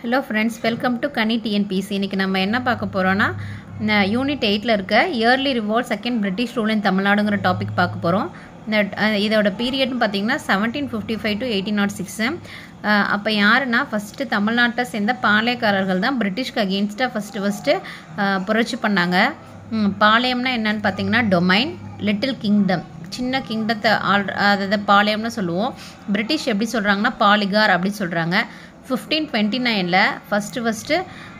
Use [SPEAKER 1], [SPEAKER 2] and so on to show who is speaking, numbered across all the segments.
[SPEAKER 1] hello friends welcome to Kani TNPSC இன்றைக்கி நம்ம என்ன பார்க்க போகிறோன்னா யூனிட் எயிட்டில் இருக்க early revolt second British rule in தமிழ்நாடுங்கிற டாபிக் பார்க்க போகிறோம் இந்த அஹ், இதோட பீரியட்னு பார்த்தீங்கன்னா seventeen fifty five to eighteen naught six அப்போ யாருன்னா ஃபஸ்ட்டு தமிழ்நாட்டை சேர்ந்த பாளையக்காரர்கள் தான் பிரிட்டிஷ்க்கு அகெயின்ஸ்டாக ஃபஸ்ட்டு ஃபஸ்ட்டு புரட்சி பண்ணாங்க ம், பாளையம்னா என்னன்னு பார்த்தீங்கன்னா டொமைன் லிட்டில் கிங்டம் சின்ன கிங்டத்தை ஆல் அதாவது பாளையம்னு சொல்லுவோம் பிரிட்டிஷ் எப்படி சொல்கிறாங்கன்னா பாலிகார் அப்படி சொல்கிறாங்க ஃபிஃப்டீன் டுவெண்ட்டி நைனில் ஃபஸ்ட்டு ஃபஸ்ட்டு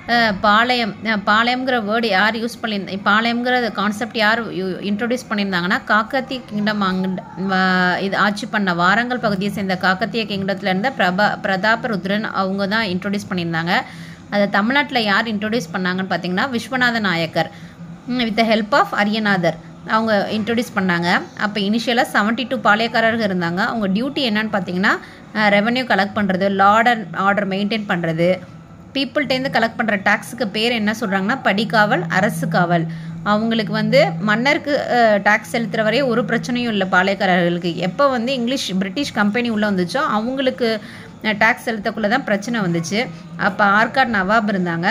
[SPEAKER 1] பாளையம் அஹ், பாளையம்ங்கிற வேர்டு யார் யூஸ் பண்ணியிருந்தா பாளையம்ங்கிற கான்செப்ட் யார் இன்ட்ரொடியூஸ் பண்ணியிருந்தாங்கன்னா காக்கத்திய கிங்டம் அங்க வ- இது ஆட்சி பண்ண வாரங்கல் பகுதியை சேர்ந்த காக்கத்திய கிங்டத்தில் இருந்த பிரபா பிரதாபருத்ரன் அவங்க தான் இன்ட்ரொடியூஸ் பண்ணியிருந்தாங்க அதை தமிழ்நாட்டில் யார் இன்ட்ரொடியூஸ் பண்ணாங்கன்னு பார்த்தீங்கன்னா Vishwanatha Nayakkar with the help of Ariyanathar அவங்க இன்ட்ரொடியூஸ் பண்ணாங்க அப்போ இனிஷியலாக செவன்ட்டி டூ பாளையக்காரர்கள் இருந்தாங்க அவங்க டியூட்டி என்னன்னு பார்த்தீங்கன்னா ரெவென்யூ கலெக்ட் பண்ணுறது லார்டர் ஆர்டர் மெயின்டைன் பண்ணுறது பீப்புள்கிட்டேருந்து கலெக்ட் பண்ணுற டேக்ஸுக்கு பேர் என்ன சொல்கிறாங்கன்னா படிக்காவல் அரசு காவல் அவங்களுக்கு வந்து மன்னருக்கு டேக்ஸ் செலுத்துகிற வரையும் ஒரு பிரச்சனையும் இல்லை பாளையக்காரர்களுக்கு எப்போ வந்து இங்கிலீஷ் பிரிட்டிஷ் கம்பெனி உள்ளே வந்துச்சோ அவங்களுக்கு டேக்ஸ் செலுத்தக்குள்ளே தான் பிரச்சனை வந்துச்சு அப்போ ஆர்காட் நவாப் இருந்தாங்க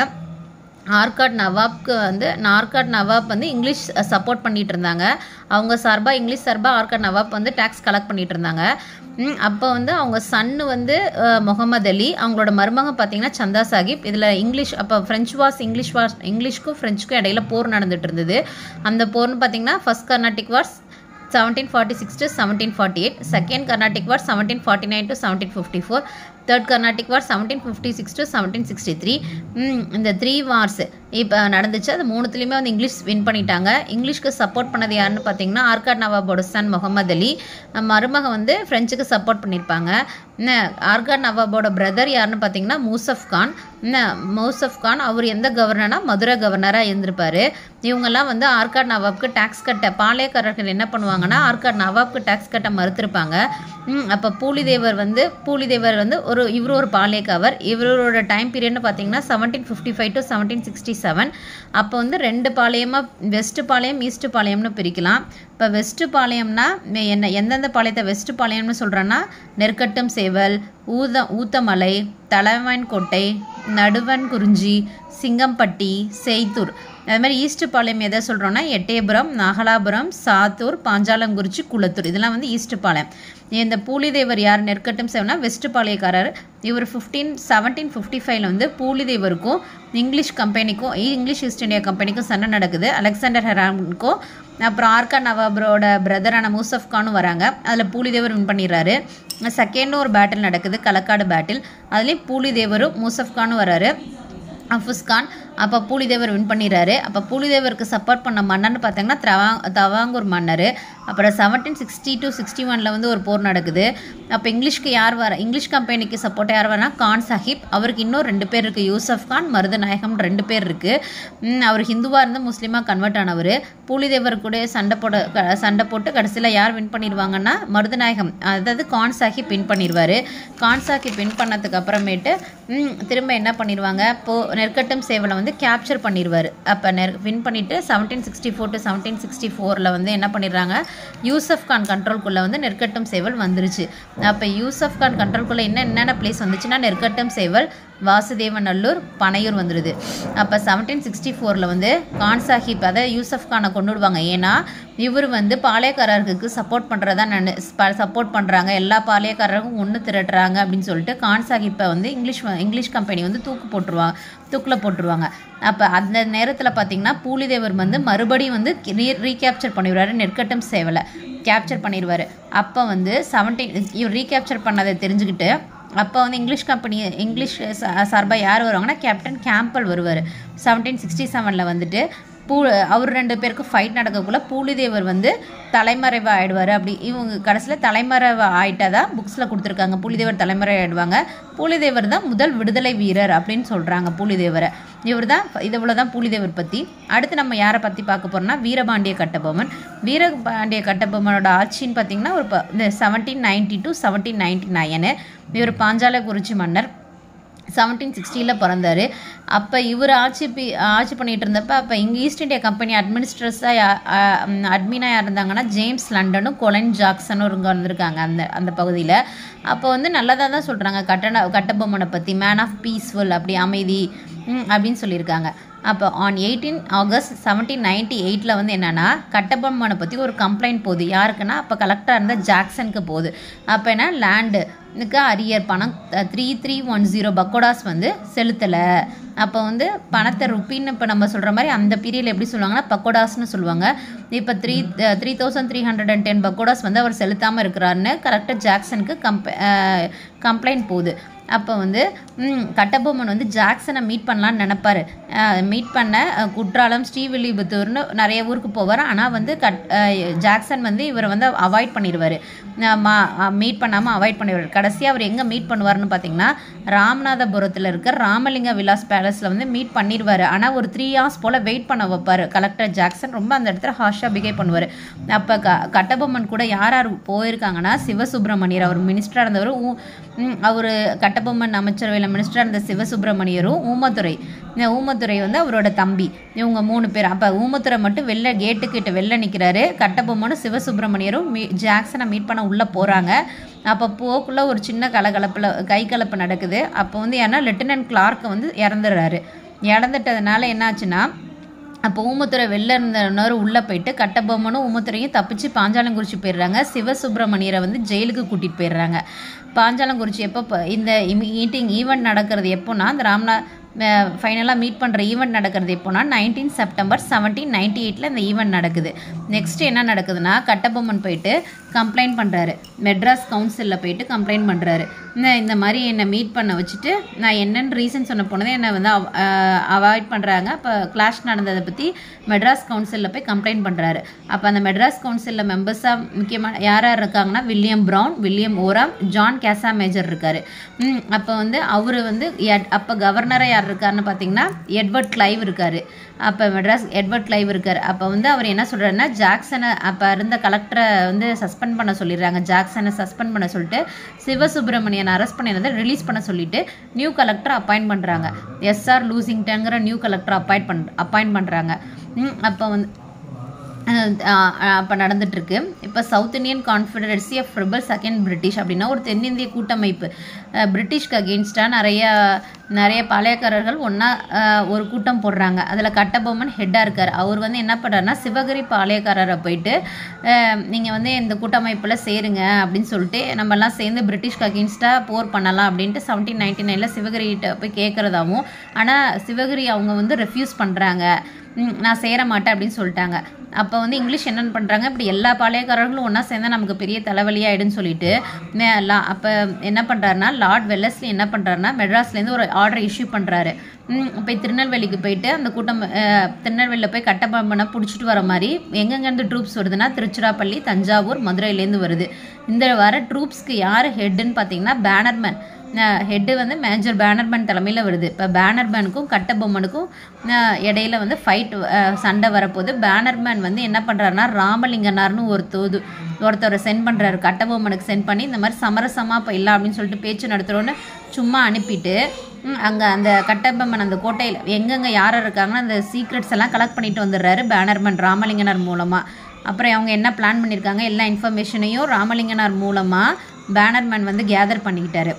[SPEAKER 1] ஆர்காட் நவாப்க்கு வந்து ஆர்காட் நவாப் வந்து இங்கிலீஷ் சப்போர்ட் பண்ணிட்டு இருந்தாங்க அவங்க சார்பாக இங்கிலீஷ் சார்பாக ஆர்காட் நவாப் வந்து டேக்ஸ் கலெக்ட் பண்ணிட்டு இருந்தாங்க ம், அப்போ வந்து அவங்க சன்னு வந்து அஹ், முகமது அலி அவங்களோட மருமகன் பார்த்தீங்கன்னா சந்தா சாஹிப் இதில் இங்கிலீஷ் அப்போ ஃப்ரெஞ்ச் வாஸ் இங்கிலீஷ் வாஸ் இங்கிலீஷ்க்கும் ஃப்ரெஞ்சுக்கும் இடையில போர் நடந்துட்டு இருந்தது அந்த போர்னு பார்த்தீங்கன்னா first Carnatic wars seventeen forty six to seventeen forty eight second Carnatic war seventeen forty nine to seventeen fifty four third Carnatic war seventeen fifty six to seventeen sixty three இந்த த்ரீ வார்ஸ் இப்போ நடந்துச்சு அது மூணுத்துலேயுமே வந்து இங்கிலீஷ் வின் பண்ணிட்டாங்க இங்கிலீஷ்க்கு support பண்ணது யாருன்னு பார்த்தீங்கன்னா ஆர்காட் நவாபோட சன் முகமது அலி மருமக வந்து ஃப்ரெஞ்சுக்கு சப்போர்ட் பண்ணியிருப்பாங்க என்ன, ஆர்காட் நவாபோட பிரதர் யாருன்னு பார்த்தீங்கன்னா மூசஃப் கான் என்ன, மூசஃப் கான் அவர் எந்த கவர்னர்னா மதுரை கவர்னராக இருந்திருப்பாரு இவங்கெல்லாம் வந்து ஆர்காட் நவாப்க்கு டேக்ஸ் கட்ட பாளையக்காரர்கள் என்ன பண்ணுவாங்கன்னா ஆர்காட் நவாப்க்கு டேக்ஸ் கட்ட மறுத்திருப்பாங்க ம், அப்போ பூலிதேவர் வந்து பூலிதேவர் வந்து ஒரு இவர் ஒரு பாளையக்காவர் இவரோட டைம் பீரியட்னு பார்த்தீங்கன்னா seventeen fifty five to seventeen sixty seven அப்போ வந்து ரெண்டு பாளையமாக வெஸ்ட் பாளையம் ஈஸ்ட் பாளையம்னு பிரிக்கலாம் இப்போ வெஸ்ட் பாளையம்னா மே- என்ன எந்தெந்த பாளையத்தை வெஸ்ட் பாளையம்னு சொல்கிறேன்னா நெற்கட்டும் சேவல் ஊத ஊத்தமலை தலைவன்கோட்டை நடுவன் குறிஞ்சி சிங்கம்பட்டி செய்த்தூர் அது மாதிரி ஈஸ்ட் பாளையம் எதை சொல்கிறோன்னா எட்டயபுரம் நாகலாபுரம் சாத்தூர் பாஞ்சாலங்குறிச்சி குளத்தூர் இதெல்லாம் வந்து ஈஸ்ட் பாளையம் இந்த பூலிதேவர் யார் நெற்கட்டும் சேவனா வெஸ்ட் பாளையக்காரர் இவர் ஃபிஃப்டீன் செவன்டீன் ஃபிஃப்டி ஃபைவ்ல வந்து பூலிதேவருக்கும் இங்கிலீஷ் கம்பெனிக்கும் இங்கிலீஷ் ஈஸ்ட் இந்தியா கம்பெனிக்கும் சண்டை நடக்குது அலெக்சாண்டர் ஹெரானுக்கும் அப்புறம் ஆர்கா நவாபரோட பிரதரான மூசஃப் கானும் வராங்க அதில் பூலிதேவர் வின் பண்ணிடுறாரு செகண்டும் ஒரு பேட்டில் நடக்குது களக்காடு பேட்டில் அதுலேயும் பூலிதேவரும் மூசஃப் கானும் வராரு அஃபுஸ் கான் அப்போ பூலிதேவர் வின் பண்ணிடுறாரு அப்போ பூலிதேவருக்கு சப்போர்ட் பண்ண மன்னர்னு பார்த்தீங்கன்னா தவா தவாங்கூர் மன்னர் அப்புறம் செவன்டீன் சிக்ஸ்டி டு சிக்ஸ்டி ஒனில் வந்து ஒரு போர் நடக்குது அப்போ இங்கிலீஷ்க்கு யார் வர இங்கிலீஷ் கம்பெனிக்கு சப்போர்ட் யார் வரனா கான் சாஹிப் அவருக்கு இன்னும் ரெண்டு பேர் இருக்குது யூசஃப் கான் மருதநாயகம் ரெண்டு பேர் இருக்குது அவர் ஹிந்துவாக இருந்து முஸ்லீமாக கன்வெர்ட் ஆனவர் பூலிதேவர் கூட சண்டை போட க- சண்டை போட்டு கடைசியில் யார் வின் பண்ணிடுவாங்கன்னா மருதநாயகம் அதாவது கான் சாஹிப் வின் பண்ணிடுவார் கான் சாஹிப் வின் பண்ணதுக்கு அப்புறமேட்டு ம், திரும்ப என்ன பண்ணிடுவாங்க இப்போ நெற்கட்டும் சேவலை வந்து கேப்சர் பண்ணிடுவார் அப்போ நெர் வின் பண்ணிவிட்டு seventeen sixty four to seventeen sixty ஃபோரில் வந்து என்ன பண்ணிடுறாங்க யூசஃப் கான் கண்ட்ரோல்குள்ளே வந்து நெற்கட்டும் சேவல் வந்துருச்சு அப்போ யூசஃப் கான் கண்ட்ரோல்குள்ளே என்ன என்னென்ன பிளேஸ் வந்துச்சுன்னா நெற்கட்டும் சேவல் வாசுதேவநல்லூர் பனையூர் வந்துடுது அப்போ செவன்டீன் சிக்ஸ்டி ஃபோரில் வந்து கான் சாஹிப் அதை யூசஃப் கானை கொண்டு விடுவாங்க ஏன்னா இவர் வந்து பாளையக்காரர்களுக்கு சப்போர்ட் பண்ணுறதா நான் சப்போர்ட் பண்ணுறாங்க எல்லா பாளையக்காரருக்கும் ஒன்று திரட்டுறாங்க அப்படின்னு சொல்லிட்டு கான் சாஹிப்பை வந்து இங்கிலீஷ் வ- இங்கிலீஷ் கம்பெனி வந்து தூக்கு போட்டுருவாங்க தூக்கில் போட்டுருவாங்க அப்போ அந்த நேரத்தில் பார்த்தீங்கன்னா பூலிதேவர் வந்து மறுபடியும் வந்து ரீ ரீகேப்சர் பண்ணிடுவாரு நெற்கட்டும் சேவலை கேப்சர் பண்ணிடுவார் அப்போ வந்து செவன்டீன் இவர் ரீகேப்சர் பண்ணதை தெரிஞ்சுக்கிட்டு அப்போ வந்து இங்கிலீஷ் கம்பெனி இங்கிலீஷ் சார்பாக யார் வருவாங்கன்னா கேப்டன் கேம்பல் வருவார் செவன்டீன் சிக்ஸ்டி செவனில் வந்துட்டு பூ அவர் ரெண்டு பேருக்கு ஃபைட் நடக்கக்குள்ள பூலிதேவர் வந்து தலைமறைவாக ஆயிடுவார் அப்படி இவங்க கடைசியில் தலைமறைவா ஆயிட்டதா புக்ஸில் கொடுத்துருக்காங்க பூலிதேவர் தலைமறை ஆயிடுவாங்க பூலிதேவர் தான் முதல் விடுதலை வீரர் அப்படின்னு சொல்கிறாங்க பூலிதேவரை இவர் தான் இவ்வளோ தான் பூலிதேவர் பற்றி அடுத்து நம்ம யாரை பற்றி பார்க்க போகிறோம்னா வீரபாண்டிய கட்டபொம்மன் வீரபாண்டிய கட்டபொம்மனோட ஆட்சின்னு பார்த்தீங்கன்னா ஒரு ப- இந்த seventeen ninety to seventeen ninety nine இவர் பாஞ்சாலக்குறிச்சி மன்னர் செவன்டீன் சிக்ஸ்டியில் பிறந்தார் அப்போ இவர் ஆட்சி பி ஆட்சி பண்ணிகிட்டு இருந்தப்போ அப்போ இங்கே ஈஸ்ட் இந்தியா கம்பெனி அட்மினிஸ்ட்ரஸாக அட்மினாக யார் இருந்தாங்கன்னா ஜேம்ஸ் லண்டனும் கொலன் ஜாக்சனும் இங்கே வந்திருக்காங்க அந்த அந்த பகுதியில் அப்போ வந்து நல்லதாக தான் சொல்கிறாங்க கட்டண கட்டபொம்மனை பற்றி மேன் ஆஃப் பீஸ்ஃபுல் அப்படி அமைதி ம், அப்படின்னு சொல்லியிருக்காங்க அப்போ on eighteen August seventeen ninety எயிட்டில் வந்து என்னென்னா கட்டபொம்மனை பற்றி ஒரு கம்ப்ளைண்ட் போகுது யாருக்குன்னா அப்போ கலெக்டராக இருந்த ஜாக்சனுக்கு போகுது அப்போ என்ன லேண்டு இதுக்கு அரியர் பணம் three three one zero pagodas வந்து செலுத்தலை அப்போ வந்து பணத்தை ருப்பின்னு இப்போ நம்ம சொல்கிற மாதிரி அந்த பீரியடில் எப்படி சொல்லுவாங்கன்னா பக்கோடாஸ்னு சொல்லுவாங்க இப்போ three three thousand three hundred and ten pagodas வந்து அவர் செலுத்தாமல் இருக்கிறாருன்னு கரெக்டாக ஜாக்சனுக்கு கம்ப் கம்ப்ளைண்ட் போகுது அப்போ வந்து ம், கட்டபொம்மன் வந்து ஜாக்சனை மீட் பண்ணலான்னு நினைப்பாரு மீட் பண்ண அஹ், குற்றாலம் ஸ்ரீவில்லிபுத்தூர்னு நிறைய ஊருக்கு போவார் ஆனால் வந்து கட் அஹ், ஜாக்சன் வந்து இவரை வந்து அவாய்ட் பண்ணிடுவார் மீட் பண்ணாமல் அவாய்ட் பண்ணிடுவார் கடைசியாக அவர் எங்கே மீட் பண்ணுவார்னு பார்த்தீங்கன்னா ராமநாதபுரத்தில் இருக்க ராமலிங்க விலாஸ் பேலஸில் வந்து மீட் பண்ணிடுவார் ஆனால் ஒரு த்ரீ ஹவர்ஸ் போல் வெயிட் பண்ண வைப்பார் கலெக்டர் ஜாக்சன் ரொம்ப அந்த இடத்துல ஹாஷாக பிஹேவ் பண்ணுவார் அப்போ க கட்டபொம்மன் கூட யார் யார் போயிருக்காங்கன்னா சிவசுப்பிரமணியர் அவர் மினிஸ்டராக இருந்தவர் அவர் கட்டபொம்மன் அமைச்சரவையில் மினிஸ்டராக இருந்த சிவசுப்பிரமணியரும் ஊமத்துறை இந்த ஊமத்துறை வந்து அவரோட தம்பி இவங்க மூணு பேர் அப்போ ஊமத்துறை மட்டும் வெளில கேட்டுக்கிட்ட வெளில நிற்கிறாரு கட்டபொம்மனும் சிவசுப்பிரமணியரும் மீ ஜாக்சனை மீட் பண்ண உள்ளே போகிறாங்க அப்போ போக்குள்ள ஒரு சின்ன கலகலப்பில் கை கலப்பு நடக்குது அப்போ வந்து ஏன்னா லெப்டினன்ட் கிளார்க் வந்து இறந்துடுறாரு இறந்துட்டதுனால என்னாச்சுன்னா அப்போ ஊமத்துறை வெளில இருந்தனர் உள்ளே போயிட்டு கட்டபொம்மனும் ஊமத்துறையும் தப்பிச்சு பாஞ்சாலங்குறிச்சி போயிடுறாங்க சிவசுப்பிரமணியரை வந்து ஜெயிலுக்கு கூட்டிகிட்டு போயிடுறாங்க பாஞ்சாலங்குறிச்சி எப்போ ப- இந்த மீட்டிங் ஈவெண்ட் நடக்கிறது எப்போனா இந்த ராம்நாத் ஃபைனலாக மீட் பண்ணுற ஈவெண்ட் நடக்கிறது எப்போனா நைன்டீன் செப்டம்பர் செவன்டீன் நைன்டி எயிட்டில் இந்த ஈவெண்ட் நடக்குது நெக்ஸ்ட் என்ன நடக்குதுன்னா கட்டபொம்மன் போயிட்டு கம்ப்ளைண்ட் பண்ணுறாரு மெட்ராஸ் கவுன்சிலில் போயிட்டு கம்ப்ளைண்ட் பண்ணுறாரு இந்த இந்த மாதிரி என்னை மீட் பண்ண வச்சுட்டு நான் என்னென்னு ரீசன் சொன்ன போனதே என்னை வந்து அவாய்ட் பண்ணுறாங்க அப்போ கிளாஷ் நடந்ததை பற்றி மெட்ராஸ் கவுன்சிலில் போய் கம்ப்ளைண்ட் பண்ணுறாரு அப்போ அந்த மெட்ராஸ் கவுன்சிலில் மெம்பர்ஸாக முக்கியமாக யார் யார் இருக்காங்கன்னா William Brown William Oram John Casamajor இருக்கார் அப்போ வந்து அவர் வந்து எட்- அப்போ கவர்னராக யார் இருக்காருன்னு பார்த்தீங்கன்னா எட்வர்ட் கிளைவ் இருக்கார் அப்போ மெட்ராஸ் எட்வர்ட் கிளைவ் இருக்கார் அப்போ வந்து அவர் என்ன சொல்கிறாருன்னா ஜாக்சனை அப்போ இருந்த கலெக்டரை வந்து சஸ்பெண்ட் பண்ண சொல்லிடுறாங்க ஜாக்சனை சஸ்பெண்ட் பண்ண சொல்லிட்டு சிவசுப்பிரமணியன் அரெஸ்ட் பண்ணியிருந்ததை ரிலீஸ் பண்ண சொல்லிட்டு நியூ கலெக்டர் அப்பாயிண்ட் பண்ணுறாங்க எஸ்ஆர் லூசிங்டன்கிற நியூ கலெக்டர் அப்பாயிண்ட் பண் அப்பாயிண்ட் பண்ணுறாங்க அப்போ வந்து அப்போ நடந்துட்டுருக்கு இப்போ South Indian confederacy of rebel second British அப்படின்னா ஒரு தென்னிந்திய கூட்டமைப்பு அஹ், பிரிட்டிஷ்க்கு அகெயின்ஸ்டாக நிறைய நிறைய பாளையக்காரர்கள் ஒன்றா ஒரு கூட்டம் போடுறாங்க அதில் கட்டபொம்மன் ஹெட்டாக இருக்கார் அவர் வந்து என்ன பண்ணுறாருன்னா சிவகிரி பாளையக்காரரை போயிட்டு நீங்கள் வந்து இந்த கூட்டமைப்பில் சேருங்க அப்படின்னு சொல்லிட்டு நம்மலாம் சேர்ந்து பிரிட்டிஷ்க்கு அகெயின்ஸ்டாக போர் பண்ணலாம் அப்படின்ட்டு செவன்டீன் நைன்டி நைனில் சிவகிரிகிட்ட போய் கேட்குறதாவும் ஆனால் சிவகிரி அவங்க வந்து ரெஃப்யூஸ் பண்ணுறாங்க ம், நான் சேர மாட்டேன் அப்படின்னு சொல்லிட்டாங்க அப்போ வந்து இங்கிலீஷ் என்னென்னு பண்ணுறாங்க இப்படி எல்லா பாளையக்காரர்களும் ஒன்றா சேர்ந்தா நமக்கு பெரிய தலைவலியாயிடுன்னு சொல்லிட்டு மே- லா- அப்போ என்ன பண்ணுறாருனா லார்ட் வெல்லஸ்லி என்ன பண்ணுறாருனா மெட்ராஸ்லேருந்து ஒரு ஆர்டர் இஷ்யூ பண்ணுறாரு போய் திருநெல்வேலிக்கு போயிட்டு அந்த கூட்டம் அஹ், திருநெல்வேலியில் போய் கட்டபொம்மனை பிடிச்சிட்டு வர மாதிரி எங்கெங்கேருந்து ட்ரூப்ஸ் வருதுன்னா திருச்சிராப்பள்ளி தஞ்சாவூர் மதுரையிலேருந்து வருது இந்த வர ட்ரூப்ஸ்க்கு யார் ஹெட்டுன்னு பார்த்தீங்கன்னா பேனர்மேன் ஹெட்டு வந்து மேஜர் பேனர்மேன் தலைமையில் வருது இப்போ பேனர்மேனுக்கும் கட்டபொம்மனுக்கும் அஹ், இடையில வந்து ஃபைட் சண்டை வரப்போது பேனர்மேன் வந்து என்ன பண்ணுறாருன்னா ராமலிங்கனார்னு ஒரு தூது ஒருத்தரை சென்ட் பண்ணுறாரு கட்டபொம்மனுக்கு சென்ட் பண்ணி இந்த மாதிரி சமரசமாக போயிடலாம் அப்படின்னு சொல்லிட்டு பேச்சு நடத்துகிறோன்னு சும்மா அனுப்பிட்டு அங்கே அந்த கட்டபொம்மன் அந்த கோட்டையில் எங்கெங்கே யார் இருக்காங்கன்னா அந்த சீக்ரெட்ஸ் எல்லாம் கலெக்ட் பண்ணிட்டு வந்துடுறாரு பேனர்மேன் ராமலிங்கனார் மூலமாக அப்புறம் அவங்க என்ன பிளான் பண்ணியிருக்காங்க எல்லா இன்ஃபர்மேஷனையும் ராமலிங்கனார் மூலமாக பேனர்மேன் வந்து கேதர் பண்ணிக்கிட்டாரு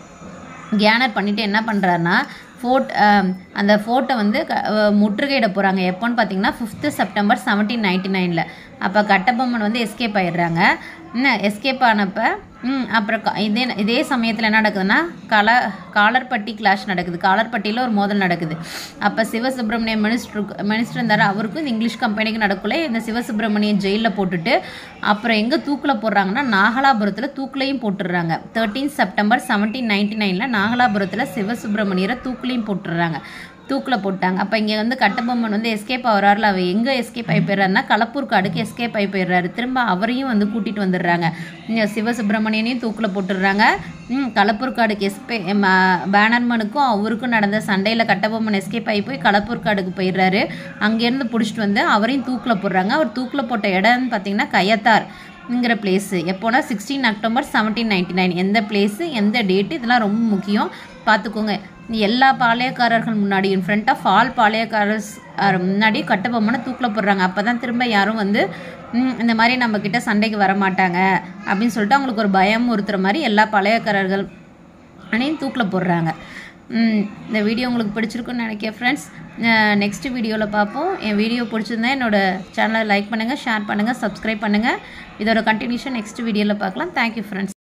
[SPEAKER 1] கேனர் பண்ணிவிட்டு என்ன பண்ணுறாருன்னா ஃபோர்ட் அந்த ஃபோர்ட்டை வந்து க- அஹ் முற்றுகையிட போகிறாங்க எப்போன்னு பார்த்தீங்கன்னா ஃபிஃப்த்து செப்டம்பர் செவன்டீன் நைன்டி நைனில் அப்போ கட்டபொம்மன் வந்து எஸ்கேப் ஆயிடுறாங்க எஸ்கேப் ஆனப்போ ம், அப்புறம் க- இதே இதே சமயத்தில் என்ன நடக்குதுன்னா கல காலர்பட்டி கிளாஷ் நடக்குது காலர்பட்டியில் ஒரு மோதல் நடக்குது அப்போ சிவசுப்ரமணியம் மினிஸ்டருக்கு மினிஸ்டர் இருந்தார் அவருக்கும் இந்த இங்கிலீஷ் கம்பெனிக்கு நடக்கல இந்த சிவசுப்ரமணியம் ஜெயிலில் போட்டுட்டு அப்புறம் எங்கே தூக்கில் போடுறாங்கன்னா நாகலாபுரத்தில் தூக்கிலையும் போட்டுடுறாங்க தேர்ட்டீன் செப்டம்பர் செவன்டீன் நைன்டி நைனில் நாகலாபுரத்தில் சிவசுப்ரமணியரை தூக்கிலையும் போட்டுடுறாங்க தூக்கில் போட்டாங்க அப்போ இங்கே வந்து கட்டபொம்மன் வந்து எஸ்கேப் ஆகிறாருல அவர் எங்கே எஸ்கேப் ஆகி போயிடுறாருன்னா களப்பூர் காடுக்கு எஸ்கேப் ஆகி போயிடுறாரு திரும்ப அவரையும் வந்து கூட்டிகிட்டு வந்துடுறாங்க இங்க சிவசுப்பிரமணியனையும் தூக்கில் போட்டுடுறாங்க ம், களப்பூர் காடுக்கு எஸ்பே ம- பேனர்மனுக்கும் அவருக்கும் நடந்த சண்டையில் கட்டபொம்மன் எஸ்கேப் ஆகி போய் களப்பூர் காடுக்கு போயிடுறாரு அங்கேருந்து பிடிச்சிட்டு வந்து அவரையும் தூக்கில் போடுறாங்க அவர் தூக்கில் போட்ட இடம்னு பார்த்தீங்கன்னா கயத்தார் ங்கிற பிளேஸு எப்போனா sixteen October seventeen ninety nine எந்த பிளேஸு எந்த டேட்டு இதெல்லாம் ரொம்ப முக்கியம் பார்த்துக்கோங்க எல்லா பாளையக்காரர்கள் முன்னாடி இன் ஃப்ரண்ட் ஆஃப் ஆல் பாளையக்காரர்ஸ் முன்னாடி கட்டபொம்மனை தூக்கில் போடுறாங்க அப்போ தான் திரும்ப யாரும் வந்து ம், இந்த மாதிரி நம்மக்கிட்ட சண்டைக்கு வர மாட்டாங்க அப்படின்னு சொல்லிட்டு அவங்களுக்கு ஒரு பயம் ஒருத்துற மாதிரி எல்லா பாளையக்காரர்கள் அனையும் தூக்கில் போடுறாங்க ம், இந்த வீடியோ உங்களுக்கு பிடிச்சிருக்குன்னு நினைக்கிறேன் ஃப்ரெண்ட்ஸ் நெக்ஸ்ட் வீடியோவில் பார்ப்போம் என் வீடியோ பிடிச்சிருந்தா என்னோட சேனலை லைக் பண்ணுங்கள் ஷேர் பண்ணுங்கள் சப்ஸ்கிரைப் பண்ணுங்கள் இதோட கண்டினியூஷன் நெக்ஸ்ட் வீடியோவில் பார்க்கலாம் தேங்க்யூ ஃப்ரெண்ட்ஸ்